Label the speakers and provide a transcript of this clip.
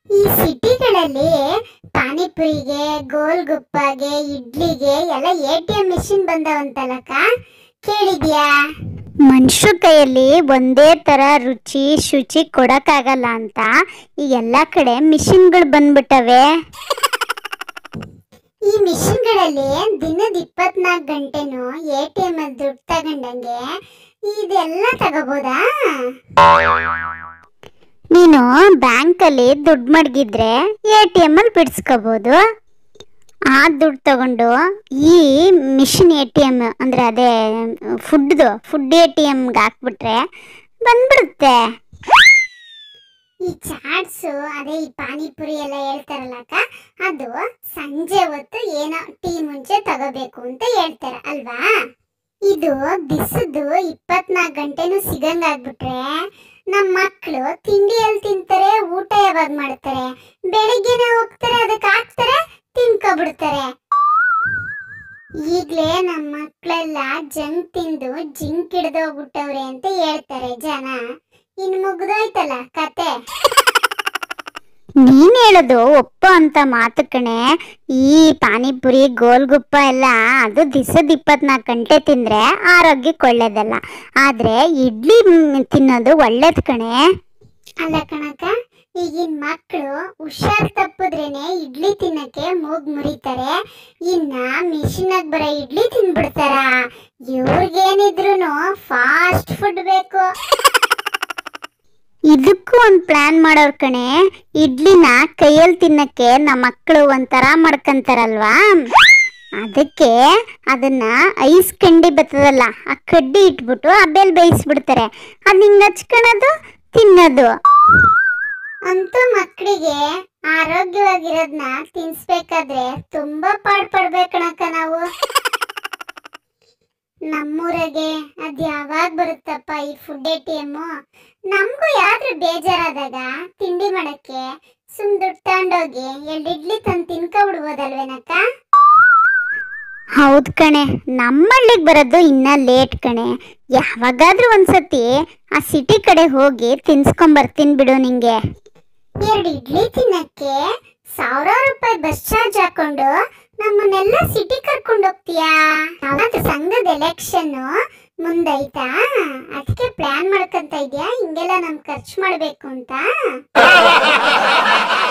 Speaker 1: ಈ ಸಿಟಿಗಳಲ್ಲಿ ಪಾನಿಪುರಿಗೆ ಗೋಲ್ಗುಪ್ಪಗೆ ಇಡ್ಲಿಗೆ ಎಲ್ಲ ಎ ಟಿ ಎಂ ಮಿಷಿನ್ ಬಂದವಂತಲಕ್ಕ ಕೇಳಿದ್ಯಾ
Speaker 2: ಮನುಷ್ಯ ಕೈಯಲ್ಲಿ ಒಂದೇ ತರ ರುಚಿ ಶುಚಿ ಕೊಡಕ್ಕಾಗಲ್ಲ ಅಂತ ಈ ಎಲ್ಲ ಕಡೆ ಮಿಷಿನ್ಗಳು ಬಂದ್ಬಿಟ್ಟವೆ
Speaker 1: ಈ ಮಿಷಿನ್ಗಳಲ್ಲಿ ದಿನದ ಇಪ್ಪತ್ನಾಲ್ಕು ಗಂಟೆನು ಎ ಟಿ ಎಂ ಅಲ್ಲಿ ದುಡ್ಡು ತಗೊಂಡಂಗೆ ಇದೆಲ್ಲ ತಗೋಬೋದಾ
Speaker 2: ನೀನು ಬ್ಯಾಂಕಲ್ಲಿ ದುಡ್ಡು ಮಡಗಿದ್ರೆ ಎ ಟಿ ಎಮ್ ಅಲ್ಲಿ ಬಿಡಿಸ್ಕೋಬೋದು ಆ ದುಡ್ಡು ತಗೊಂಡು ಈ ಮಿಷಿನ್ ಎ ಟಿ ಎಮ್ ಅಂದರೆ ಅದೇ ಫುಡ್ದು ಫುಡ್ ಎ ಟಿ ಎಮ್ಗೆ ಹಾಕ್ಬಿಟ್ರೆ ಬಂದ್ಬಿಡುತ್ತೆ
Speaker 1: ಈ ಚಾಟ್ಸು ಅದೇ ಈ ಪಾನಿಪುರಿ ಎಲ್ಲ ಹೇಳ್ತಾರಲ್ಲಕ್ಕ ಅದು ಸಂಜೆ ಹೊತ್ತು ಏನೋ ಟೀ ಮುಂಚೆ ತಗೋಬೇಕು ಅಂತ ಹೇಳ್ತಾರೆ ಅಲ್ವಾ ಇದು ದಿಸದ್ದು ಇಪ್ಪತ್ನಾಲ್ಕು ಗಂಟೆನೂ ಸಿಗಂಗಾಗ್ಬಿಟ್ರೆ ನಮ್ಮ ಮಕ್ಕಳು ತಿಂಡಿ ಎಲ್ಲಿ ತಿಂತಾರೆ ಊಟ ಯಾವಾಗ ಮಾಡ್ತಾರೆ ಬೆಳಿಗ್ಗೆನೆ ಹೋಗ್ತಾರೆ ಅದಕ್ಕೆ ಹಾಕ್ತಾರೆ ತಿನ್ಕೊಬಿಡ್ತಾರೆ ಈಗ್ಲೇ ನಮ್ಮ ಮಕ್ಕಳೆಲ್ಲ ಜಂಕ್ ತಿಂದು ಜಿಂಕ್ ಹಿಡ್ದೋಗ್ಬಿಟ್ಟವ್ರೆ ಅಂತ ಹೇಳ್ತಾರೆ ಜನ ಇನ್ ಮುಗ್ದೋಯ್ತಲ್ಲ ಕತೆ
Speaker 2: ನೀನ್ ಹೇಳೋದು ಒಪ್ಪ ಅಂತ ಮಾತು ಕಣೆ ಈ ಪಾನಿಪುರಿ ಗೋಲ್ಗುಪ್ಪ ಎಲ್ಲ ಅದು ದಿಸದ ಇಪ್ಪತ್ನಾಲ್ಕು ಗಂಟೆ ತಿಂದ್ರೆ ಆರೋಗ್ಯಕ್ಕೆ ಒಳ್ಳೇದಲ್ಲ ಆದ್ರೆ ಇಡ್ಲಿ ಮ್, ತಿನ್ನೋದು ಒಳ್ಳೇದ್ ಕಣೆ
Speaker 1: ಅಲ್ಲ ಕಣಕ ಈಗಿನ ಮಕ್ಕಳು ಹುಷಾರ್ ತಪ್ಪಿದ್ರೇನೆ ಇಡ್ಲಿ ತಿನ್ನಕ್ಕೆ ಮೂಗ್ ಮುರಿತಾರೆ ಇನ್ನ ಮಿಷಿನಾಗ ಬರೋ ಇಡ್ಲಿ ತಿನ್ಬಿಡ್ತಾರ ಇವ್ರಿಗೇನಿದ್ರು ಫಾಸ್ಟ್ ಫುಡ್ ಬೇಕು
Speaker 2: ಇದಕ್ಕೂ ಒಂದು ಪ್ಲಾನ್ ಮಾಡೋರ್ ಕಣೆ ಇಡ್ಲಿನ ಕೈಯಲ್ಲಿ ತಿನ್ನಕ್ಕೆ ನಮ್ಮ ಮಕ್ಕಳು ಒಂಥರ ಮಾಡ್ಕೊಂತಾರಲ್ವಾ ಅದಕ್ಕೆ ಅದನ್ನ ಐಸ್ ಕಂಡಿ ಬರ್ತದಲ್ಲ ಆ ಕಡ್ಡಿ ಇಟ್ಬಿಟ್ಟು ಆ ಬೇಲ್ ಬೇಯಿಸ್ಬಿಡ್ತಾರೆ ಅದು ಹಿಂಗೆ ಹಚ್ಕೊಳೋದು ತಿನ್ನೋದು
Speaker 1: ಅಂತೂ ಮಕ್ಕಳಿಗೆ ಆರೋಗ್ಯವಾಗಿರೋದ್ನ ತಿನ್ಸ್ಬೇಕಾದ್ರೆ ತುಂಬಾ ಪಾಡ್ ಪಡ್ಬೇಕಣಕ್ಕ ನಾವು ನಮ್ಮೂರಾಗೆ ಅದ್ ಯಾವಾಗ ಬರುತ್ತಪ್ಪ ಈ ಫುಡ್ ಎ ಟಿ ಎಮ್ಮು ನಮಗೂ ಯಾವ್ದು ಬೇಜಾರಾದಾಗ ತಿಂಡಿ ಮಾಡಕ್ಕೆ ಸುಮ್ ದುಡ್ಡು ತಗೊಂಡೋಗಿ ಎರಡು ಇಡ್ಲಿ ತಂದು ತಿನ್ಕೊಬಿಡ್ಬೋದಲ್ವೇನಕ್ಕ
Speaker 2: ಹೌದು ಕಣೆ ನಮ್ಮಳ್ಳಿಗೆ ಬರೋದು ಇನ್ನ ಲೇಟ್ ಕಣೆ ಯಾವಾಗಾದ್ರೂ ಒಂದ್ಸತಿ ಆ ಸಿಟಿ ಕಡೆ ಹೋಗಿ ತಿನ್ಸ್ಕೊಂಬರ್ತೀನಿ ಬಿಡು ನಿಂಗೆ
Speaker 1: ಎರಡು ಇಡ್ಲಿ ತಿನ್ನಕ್ಕೆ ಸಾವಿರಾರು ರೂಪಾಯಿ ಬಸ್ ಚಾರ್ಜ್ ಹಾಕೊಂಡು ನಮ್ಮನ್ನೆಲ್ಲ ಸಿಟಿ ಕರ್ಕೊಂಡು ಹೋಗ್ತೀಯಾ ಅವತ್ತು ಸಂಘದ ಎಲೆಕ್ಷನ್ ಮುಂದೈತಾ ಅದಕ್ಕೆ ಪ್ಲಾನ್ ಮಾಡ್ಕೊಂತ ಇದ್ಯಾ ಹಿಂಗೆಲ್ಲ ನಮ್ ಖರ್ಚು ಮಾಡ್ಬೇಕು ಅಂತ